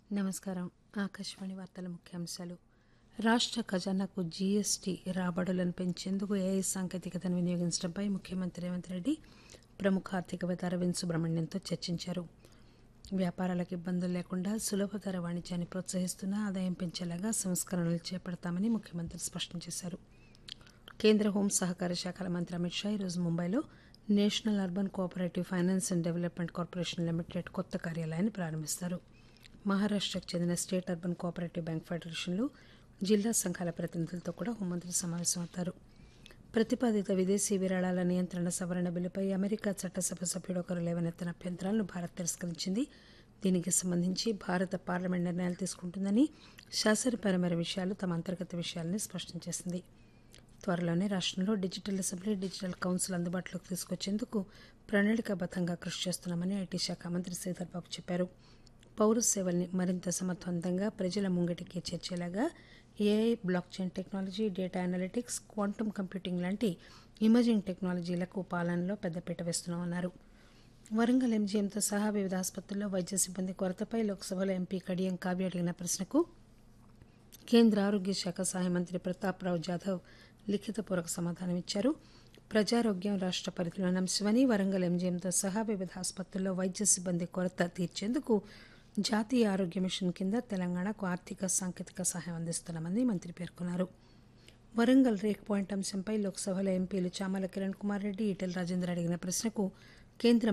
నమస్కారం ఆకాశవాణి వార్తల ముఖ్యాంశాలు రాష్ట్ర ఖజానాకు జీఎస్టీ రాబడులను పెంచేందుకు ఏఐ సాంకేతికతను వినియోగించడంపై ముఖ్యమంత్రి రేవంత్ రెడ్డి ప్రముఖ ఆర్థికవేత్త అరవింద్ సుబ్రహ్మణ్యంతో చర్చించారు వ్యాపారాలకు ఇబ్బందులు లేకుండా సులభతర వాణిజ్యాన్ని ప్రోత్సహిస్తున్న ఆదాయం పెంచేలాగా సంస్కరణలు చేపడతామని ముఖ్యమంత్రి స్పష్టం చేశారు కేంద్ర హోం సహకార శాఖల మంత్రి అమిత్ షా ఈరోజు ముంబైలో national urban cooperative finance and development corporation limited కొత్త కార్యాలయాన్ని ప్రారంభిస్తారు మహారాష్టకు చెందిన స్టేట్ అర్బన్ కోఆపరేటివ్ బ్యాంక్ ఫెడరేషన్లు జిల్లా సంఘాల ప్రతినిధులతో కూడా హోంమంత్రి సమావేశమవుతారు ప్రతిపాదిత విదేశీ విరాళాల నియంత్రణ సవరణ బిల్లుపై అమెరికా చట్టసభ సభ్యుడు ఒకరు లేవనెత్తిన అభ్యంతరాలను భారత్ తిరస్కరించింది దీనికి సంబంధించి భారత పార్లమెంట్ నిర్ణయాలు తీసుకుంటుందని శాసనపరమైన విషయాలు తమ అంతర్గత విషయాలని స్పష్టం చేసింది త్వరలోనే రాష్ట్రంలో డిజిటల్ అసెంబ్లీ డిజిటల్ కౌన్సిల్ అందుబాటులోకి తీసుకొచ్చేందుకు ప్రణాళికాబద్దంగా కృషి చేస్తున్నామని ఐటీ శాఖ మంత్రి శ్రీధర్ బాబు చెప్పారు పౌర సేవల్ని మరింత సమర్థవంతంగా ప్రజల ముంగిటికి చేర్చేలాగా AI block chain technology data analytics quantum computing లాంటి ఇమర్జింగ్ టెక్నాలజీలకు పాలనలో పెద్దపీట వేస్తున్నామన్నారు వరంగల్ ఎంజీఎంతో సహా వివిధ ఆసుపత్రుల్లో వైద్య సిబ్బంది కొరతపై లోక్సభలో ఎంపీ కడియం కావ్య అడిగిన ప్రశ్నకు కేంద్ర ఆరోగ్య శాఖ సహాయ మంత్రి ప్రతాప్రావు జాదవ్ లిఖితపూర్వక సమాధానం ఇచ్చారు ప్రజారోగ్యం రాష్ట్ర పరిధిలోని అంశమని వరంగల్ ఎంజీఎంతో సహా వివిధ ఆసుపత్రుల్లో వైద్య సిబ్బంది కొరత తీర్చేందుకు జాతీయ ఆరోగ్య మిషన్ కింద తెలంగాణకు ఆర్థిక సాంకేతిక సహాయం అందిస్తున్నామని మంత్రి పేర్కొన్నారు వరంగల్ రేక్ పాయింట్ అంశంపై లోక్సభలో ఎంపీలు చామల కిరణ్ కుమార్ రెడ్డి ఈటెల రాజేందర్ అడిగిన ప్రశ్నకు కేంద్ర